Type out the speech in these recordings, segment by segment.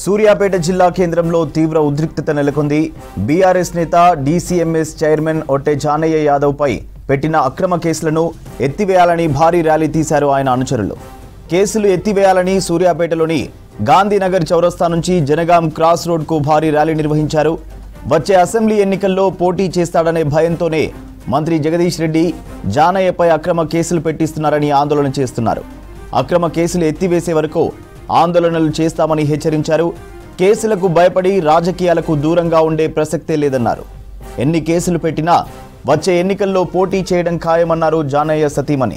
సూర్యాపేట జిల్లా కేంద్రంలో తీవ్ర ఉద్రిక్తత నెలకొంది బీఆర్ఎస్ నేత డీసీఎంఎస్ చైర్మన్ ఒట్టే జానయ్య యాదవ్పై పెట్టిన అక్రమ కేసులను ఎత్తివేయాలని భారీ ర్యాలీ తీశారు ఆయన అనుచరులు కేసులు ఎత్తివేయాలని సూర్యాపేటలోని గాంధీనగర్ చౌరస్తా నుంచి జనగాం క్రాస్ రోడ్కు భారీ ర్యాలీ నిర్వహించారు వచ్చే అసెంబ్లీ ఎన్నికల్లో పోటీ చేస్తాడనే భయంతోనే మంత్రి జగదీష్ రెడ్డి జానయ్యపై అక్రమ కేసులు పెట్టిస్తున్నారని ఆందోళన చేస్తున్నారు అక్రమ కేసులు ఎత్తివేసే వరకు ఆందోళనలు చేస్తామని హెచ్చరించారు కేసులకు భయపడి రాజకీయాలకు దూరంగా ఉండే ప్రసక్తే లేదన్నారు ఎన్ని కేసులు పెట్టినా వచ్చే ఎన్నికల్లో పోటీ చేయడం ఖాయమన్నారు జానయ్య సతీమణి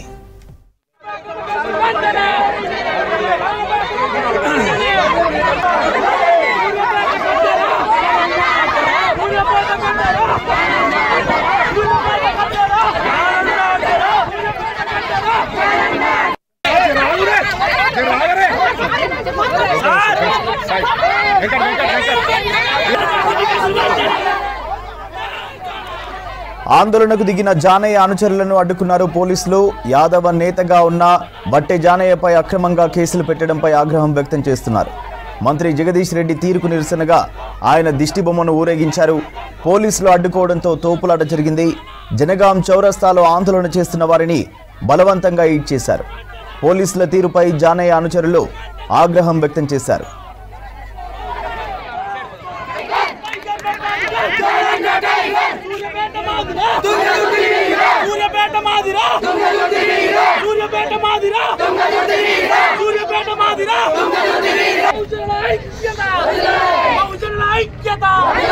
ఆందోళనకు దిగిన జానయ్య అనుచరులను అడ్డుకున్నారు పోలీసులు యాదవ నేతగా ఉన్న బట్టె జానయ్యపై అక్రమంగా కేసులు పెట్టడంపై ఆగ్రహం వ్యక్తం చేస్తున్నారు మంత్రి జగదీష్ రెడ్డి తీరుకు నిరసనగా ఆయన దిష్టి బొమ్మను ఊరేగించారు పోలీసులు అడ్డుకోవడంతో తోపులాట జరిగింది జనగాం చౌరస్తాలో ఆందోళన చేస్తున్న వారిని బలవంతంగా ఈడ్ చేశారు పోలీసుల తీరుపై జానయ్య అనుచరులు ఆగ్రహం వ్యక్తం చేశారు సూర్యపేట మాదిరా సూర్యపేట మాదిరా సూర్యపేట మాదిరా బహుజనుల ఐక్యత బహుజనుల ఐక్యత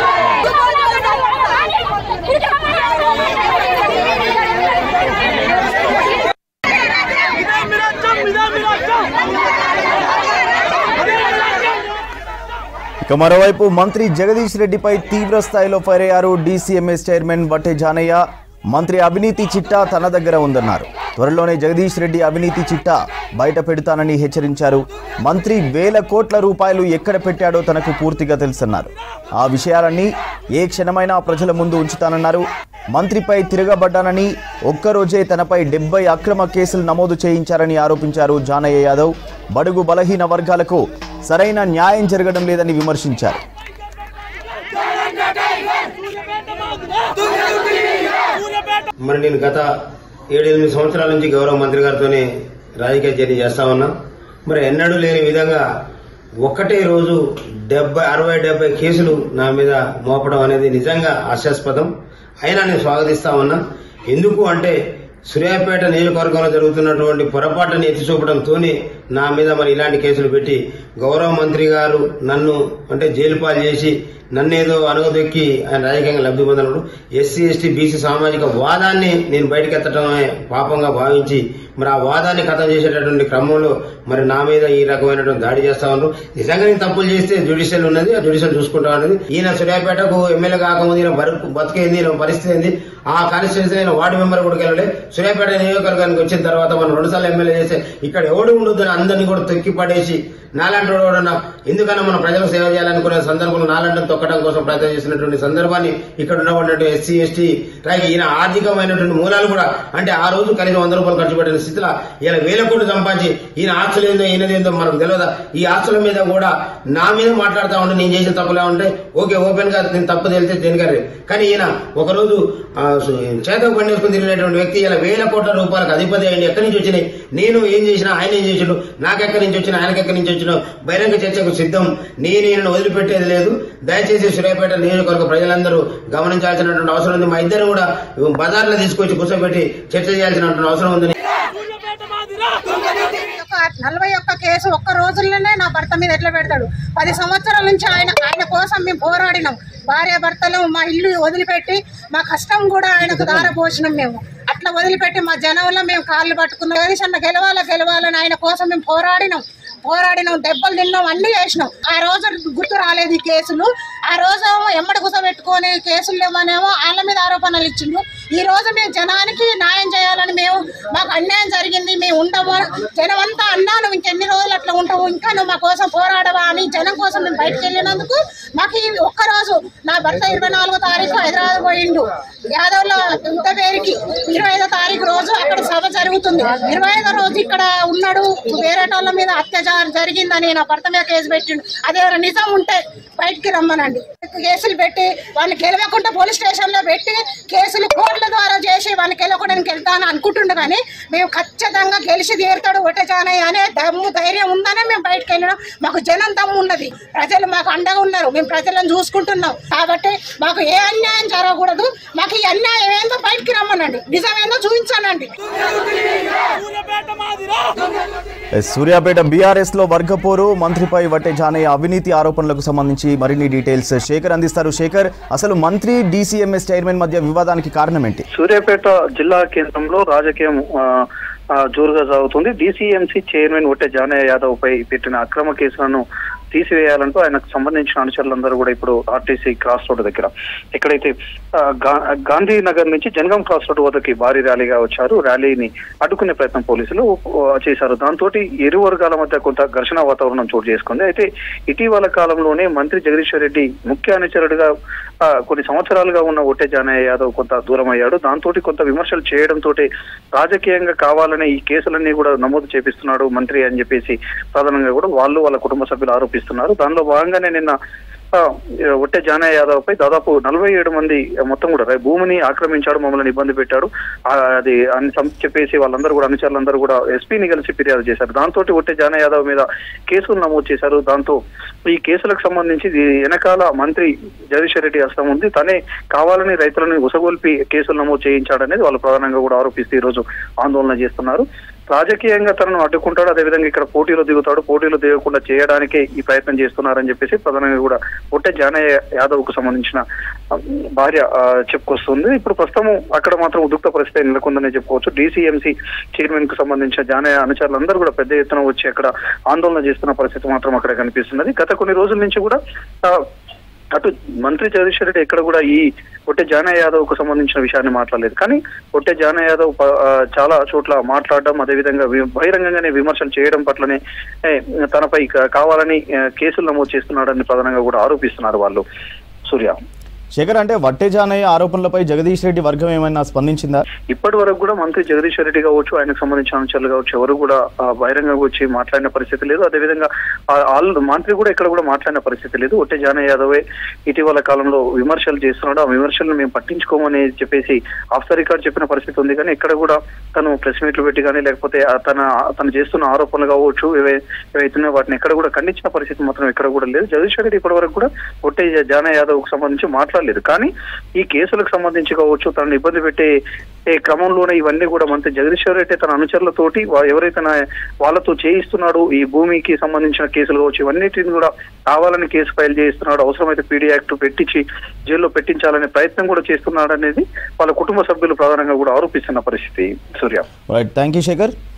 ఇదే మీ రాజ్యం ఇదే మీ రాజ్యం ఇదే మీ రాజ్యం ఇక మరోవైపు మంత్రి జగదీష్ రెడ్డిపై తీవ్ర స్థాయిలో ఫైర్ అయ్యారు డీసీఎంఎస్ చైర్మన్ వట్టే జానయ్య మంత్రి అవినీతి చిట్టా తన దగ్గర ఉందన్నారు త్వరలోనే జగదీష్ రెడ్డి అవినీతి చిట్టా బయట పెడతానని హెచ్చరించారు మంత్రి వేల కోట్ల రూపాయలు ఎక్కడ పెట్టాడో తనకు పూర్తిగా తెలుసన్నారు ఆ విషయాలన్నీ ఏ క్షణమైనా ప్రజల ముందు ఉంచుతానన్నారు మంత్రిపై తిరగబడ్డానని ఒక్కరోజే తనపై డెబ్బై అక్రమ కేసులు నమోదు చేయించారని ఆరోపించారు జానయ్య యాదవ్ బడుగు బలహీన వర్గాలకు సరైన న్యాయం జరగడం లేదని విమర్శించారు మరి నేను గత ఏడెనిమిది సంవత్సరాల నుంచి గౌరవ మంత్రి గారితోనే రాజకీయ జర్నీ చేస్తా ఉన్నా మరి ఎన్నడూ లేని విధంగా ఒక్కటే రోజు డెబ్బై అరవై డెబ్బై కేసులు నా మీద మోపడం అనేది నిజంగా హాస్యాస్పదం అయినా నేను స్వాగతిస్తా ఉన్నా ఎందుకు అంటే సూర్యాపేట నియోజకవర్గంలో జరుగుతున్నటువంటి పొరపాటుని ఎత్తి చూపడంతోనే నా మీద మరి ఇలాంటి కేసులు పెట్టి గౌరవ మంత్రి గారు నన్ను అంటే జైలు పాలు చేసి నన్నేదో అనుగదొక్కి ఆయన రాజకీయంగా లబ్ధి పొందడం ఎస్సీ ఎస్టీ బీసీ సామాజిక వాదాన్ని నేను బయటకు ఎత్తడమే పాపంగా భావించి మరి ఆ వాదాన్ని ఖతం చేసేటటువంటి క్రమంలో మరి నా మీద ఈ రకమైనటువంటి దాడి చేస్తా ఉన్నారు నిజంగా నేను తప్పులు చేస్తే జ్యుడిషియల్ ఉన్నది ఆ జ్యుడిషియల్ చూసుకుంటా ఉన్నది ఈయన సూర్యాపేటకు ఎమ్మెల్యే కాకముందు ఈయన బతుకు బతికేంది ఈయన పరిస్థితి ఏంది ఆ కాన్స్టిట్యూన్సీ అయిన వార్డు మెంబర్ కూడా వెళ్ళలే సూర్యాపేట నియోజకవర్గానికి వచ్చిన తర్వాత మనం రెండుసార్లు ఎమ్మెల్యే చేస్తే ఇక్కడ ఎవడు ఉండొద్దని అందరినీ కూడా తొక్కి పడేసి నాలాంటి వాడు ఎవడన్నా ఎందుకన్నా మనం ప్రజలకు సేవ చేయాలనుకునే సందర్భంలో నాలాంటి తొక్కడం కోసం ప్రయత్నం చేసినటువంటి సందర్భాన్ని ఇక్కడ ఉన్నటువంటి ఎస్సీ ఎస్టీ అలాగే ఈయన ఆర్థికమైనటువంటి మూలాలు కూడా అంటే ఆ రోజు కనీసం వంద రూపాయలు ఖర్చు పెట్టిన స్థితిలో ఈయన వేల కోట్లు సంపాదించి ఈయన ఆస్తులు ఏందో ఈయనదేందో మనకు తెలియదా ఈ ఆస్తుల మీద కూడా నా మీద మాట్లాడుతా ఉంటే నేను చేసిన తప్పులే ఉంటే ఓకే ఓపెన్ గా నేను తప్పు తెలితే దేనికరే కానీ ఈయన ఒకరోజు ఆ, సు- చేతకు బండి వేసుకుని తిరిగినటువంటి వ్యక్తి ఇలా వేల కోట్ల రూపాయలకు అధిపతి అయ్యండి ఎక్కడి నుంచి వచ్చినాయి నేను ఏం చేసినా ఆయన ఏం చేసాడు నాకెక్కడి నుంచి వచ్చినా ఆయనకి ఎక్కడి నుంచి వచ్చినా బహిరంగ చర్చకు సిద్ధం నేను ఈయనను వదిలిపెట్టేది లేదు దయచేసి సూర్యాపేట నియోజకవర్గ ప్రజలందరూ గమనించాల్సినటువంటి అవసరం ఉంది మా ఇద్దరు కూడా బజార్లో తీసుకొచ్చి కూర్చోబెట్టి చర్చ చేయాల్సినటువంటి అవసరం ఉంది సూర్యపేట మాదిరా ఒక నలభై ఒక్క కేసు ఒక్క రోజుల్లోనే నా భర్త మీద ఎట్లా పెడతాడు పది సంవత్సరాల నుంచి ఆయన ఆయన కోసం మేము పోరాడినాం భార్య భర్తలు మా ఇల్లు వదిలిపెట్టి మా కష్టం కూడా ఆయనకు దారపోసినాం మేము అట్లా వదిలిపెట్టి మా జనంలో మేము కాళ్ళు పట్టుకున్నాం జగదీష్ అన్న గెలవాలా గెలవాలని ఆయన కోసం మేము పోరాడినాం పోరాడినాం దెబ్బలు తిన్నాం అన్ని చేసినాం ఆ రోజు గుర్తు రాలేదు ఈ కేసులు ఆ రోజు ఎమ్మడి కూసబెట్టుకొని కేసులు లేవనేమో వాళ్ళ మీద ఆరోపణలు ఇచ్చిండు ఈ రోజు మేము జనానికి న్యాయం చేయాలని మేము మాకు అన్యాయం జరిగింది మేము ఉండము జనం అంతా అన్నా నువ్వు ఇంకెన్ని రోజులు అట్లా ఉంటావు ఇంకా నువ్వు మా కోసం పోరాడవా అని జనం కోసం మేము బయటకు వెళ్ళినందుకు మాకు ఈ ఒక్క రోజు నా భర్త ఇరవై నాలుగో తారీఖు హైదరాబాద్ పోయిండు యాదవ్లో ఇంత పేరుకి ఇరవై ఐదో తారీఖు రోజు అక్కడ సభ జరుగుతుంది ఇరవై ఐదో రోజు ఇక్కడ ఉన్న అన్నాడు వేరే వాళ్ళ మీద అత్యాచారం జరిగిందని నా భర్త మీద కేసు పెట్టిండు అదే నిజం ఉంటే బయటికి రమ్మనండి కేసులు పెట్టి వాళ్ళని గెలవకుండా పోలీస్ స్టేషన్ లో పెట్టి కేసులు కోర్టుల ద్వారా చేసి వాళ్ళని గెలవడానికి వెళ్తాను అనుకుంటుండే కానీ మేము ఖచ్చితంగా గెలిచి తీరుతాడు ఒట్టజానయ్య అనే దమ్ము ధైర్యం ఉందనే మేము బయటకు వెళ్ళినాం మాకు జనం దమ్ము ఉన్నది ప్రజలు మాకు అండగా ఉన్నారు మేము ప్రజలను చూసుకుంటున్నాం కాబట్టి మాకు ఏ అన్యాయం జరగకూడదు మాకు ఈ అన్యాయం ఏందో బయటికి రమ్మనండి నిజం ఏందో చూపించానండి సూర్యాపేట మాదిరా సూర్యాపేట బీఆర్ఎస్ లో వర్గపోరు మంత్రిపై వట్టే జానయ్య అవినీతి ఆరోపణలకు సంబంధించి మరిన్ని డీటెయిల్స్ శేఖర్ అందిస్తారు శేఖర్ అసలు మంత్రి డీసీఎంఎస్ చైర్మన్ మధ్య వివాదానికి కారణం ఏంటి సూర్యాపేట జిల్లా కేంద్రంలో రాజకీయం ఆ, ఆ, జోరుగా సాగుతుంది డీసీఎంసీ చైర్మన్ ఒట్టే జానయ్య యాదవ్ పై పెట్టిన అక్రమ కేసులను తీసివేయాలంటూ ఆయనకు సంబంధించిన అనుచరులందరూ కూడా ఇప్పుడు ఆర్టీసీ క్రాస్ రోడ్ దగ్గర ఎక్కడైతే ఆ, గా- గాంధీ నగర్ నుంచి జనగాం క్రాస్ రోడ్ వద్దకి భారీ ర్యాలీగా వచ్చారు ర్యాలీని అడ్డుకునే ప్రయత్నం పోలీసులు ఆ, చేశారు దాంతో ఇరు వర్గాల మధ్య కొంత ఘర్షణ వాతావరణం చోటు చేసుకుంది అయితే ఇటీవల కాలంలోనే మంత్రి జగదీశ్వర్ రెడ్డి ముఖ్య అనుచరుడిగా ఆ, కొన్ని సంవత్సరాలుగా ఉన్న ఒట్టే జానయ్య యాదవ్ కొంత దూరం అయ్యాడు దాంతో కొంత విమర్శలు చేయడంతో రాజకీయంగా కావాలనే ఈ కేసులన్నీ కూడా నమోదు చేపిస్తున్నాడు మంత్రి అని చెప్పేసి ప్రధానంగా కూడా వాళ్ళు వాళ్ళ కుటుంబ సభ్యులు ఆరోపిస్తున్నారు దానిలో భాగంగానే నిన్న ఆ, ఒట్టే జానయ్య యాదవ్ పై దాదాపు నలభై ఏడు మంది మొత్తం కూడా రే- భూమిని ఆక్రమించాడు మమ్మల్ని ఇబ్బంది పెట్టాడు ఆ, అది అని సం- చెప్పేసి వాళ్ళందరూ కూడా అనుచరులందరూ కూడా ఎస్పీని కలిసి ఫిర్యాదు చేశారు దాంతో ఒట్టే జానయ్య యాదవ్ మీద కేసులు నమోదు చేశారు దాంతో ఈ కేసులకు సంబంధించి ఇది వెనకాల మంత్రి జగదీశ్వర్ రెడ్డి హస్తం ఉంది తనే కావాలని రైతులను ఉసగొల్పి కేసులు నమోదు చేయించాడనేది వాళ్ళు ప్రధానంగా కూడా ఆరోపిస్తూ ఈ రోజు ఆందోళన చేస్తున్నారు రాజకీయంగా తనను అడ్డుకుంటాడు అదేవిధంగా ఇక్కడ పోటీలో దిగుతాడు పోటీలో దిగకుండా చేయడానికే ఈ ప్రయత్నం చేస్తున్నారని చెప్పేసి ప్రధానంగా కూడా పుట్టే జానయ్య యాదవ్ కు సంబంధించిన ఆ, భార్య ఆ, చెప్పుకొస్తుంది ఇప్పుడు ప్రస్తుతం అక్కడ మాత్రం ఉద్రిక్త పరిస్థితి నెలకొందని చెప్పుకోవచ్చు డీసీఎంసీ చైర్మన్ కు సంబంధించిన జానయ్య అనుచరులందరూ కూడా పెద్ద ఎత్తున వచ్చి అక్కడ ఆందోళన చేస్తున్న పరిస్థితి మాత్రం అక్కడ కనిపిస్తున్నది గత కొన్ని రోజుల నుంచి కూడా ఆ, అటు మంత్రి జగదీశ్వర్ రెడ్డి ఎక్కడ కూడా ఈ ఒట్టే జానయ్య యాదవ్ కు సంబంధించిన విషయాన్ని మాట్లాడలేదు కానీ ఒట్టే జానయ్య యాదవ్ ప- ఆ, చాలా చోట్ల మాట్లాడడం అదేవిధంగా వి- బహిరంగంగానే విమర్శలు చేయడం పట్లనే ఏ, తనపై కా- కావాలని ఆ, కేసులు నమోదు చేస్తున్నాడని ప్రధానంగా కూడా ఆరోపిస్తున్నారు వాళ్ళు సూర్య శేఖర్ అంటే వట్టే జానయ్య ఆరోపణలపై జగదీష్ రెడ్డి వర్గం ఏమైనా స్పందించిందా ఇప్పటి వరకు కూడా మంత్రి జగదీశ్వర్ రెడ్డి కావచ్చు ఆయనకు సంబంధించిన అనుచరులు కావచ్చు ఎవరు కూడా ఆ, బహిరంగంగా వచ్చి మాట్లాడిన పరిస్థితి లేదు అదేవిధంగా ఆ, ఆల్ మంత్రి కూడా ఇక్కడ కూడా మాట్లాడిన పరిస్థితి లేదు ఒట్టే జానయ్య యాదవే ఇటీవల కాలంలో విమర్శలు చేస్తున్నాడు ఆ విమర్శలను మేము పట్టించుకోమని చెప్పేసి ఆఫ్ ద రికార్డ్ చెప్పిన పరిస్థితి ఉంది కానీ ఇక్కడ కూడా తను ప్రెస్ మీట్లు పెట్టి కానీ లేకపోతే ఆ తన తను చేస్తున్న ఆరోపణలు కావచ్చు ఏవై ఏవైతున్నాయో వాటిని ఎక్కడ కూడా ఖండించిన పరిస్థితి మాత్రం ఎక్కడ కూడా లేదు జగదీశ్వర్ రెడ్డి ఇప్పటి వరకు కూడా ఒట్టే జానయ్య యాదవ్ కు సంబంధించి మాట్లాడలేదు కానీ ఈ కేసులకు సంబంధించి కావచ్చు తనను ఇబ్బంది పెట్టే ఏ క్రమంలోనే ఇవన్నీ కూడా మంత్రి జగదీశ్వర్ రెడ్డి తన అనుచరులతోటి వా- ఎవరైతే నా- వాళ్ళతో చేయిస్తున్నాడు ఈ భూమికి సంబంధించిన కేసులు కావచ్చు ఇవన్నిటిని కూడా కావాలని కేసు ఫైల్ చేయిస్తున్నాడు అవసరమైతే పీడీ యాక్ట్ పెట్టించి జైల్లో పెట్టించాలనే ప్రయత్నం కూడా చేస్తున్నాడు అనేది వాళ్ళ కుటుంబ సభ్యులు ప్రధానంగా కూడా ఆరోపిస్తున్న పరిస్థితి Surya right thank you Shekhar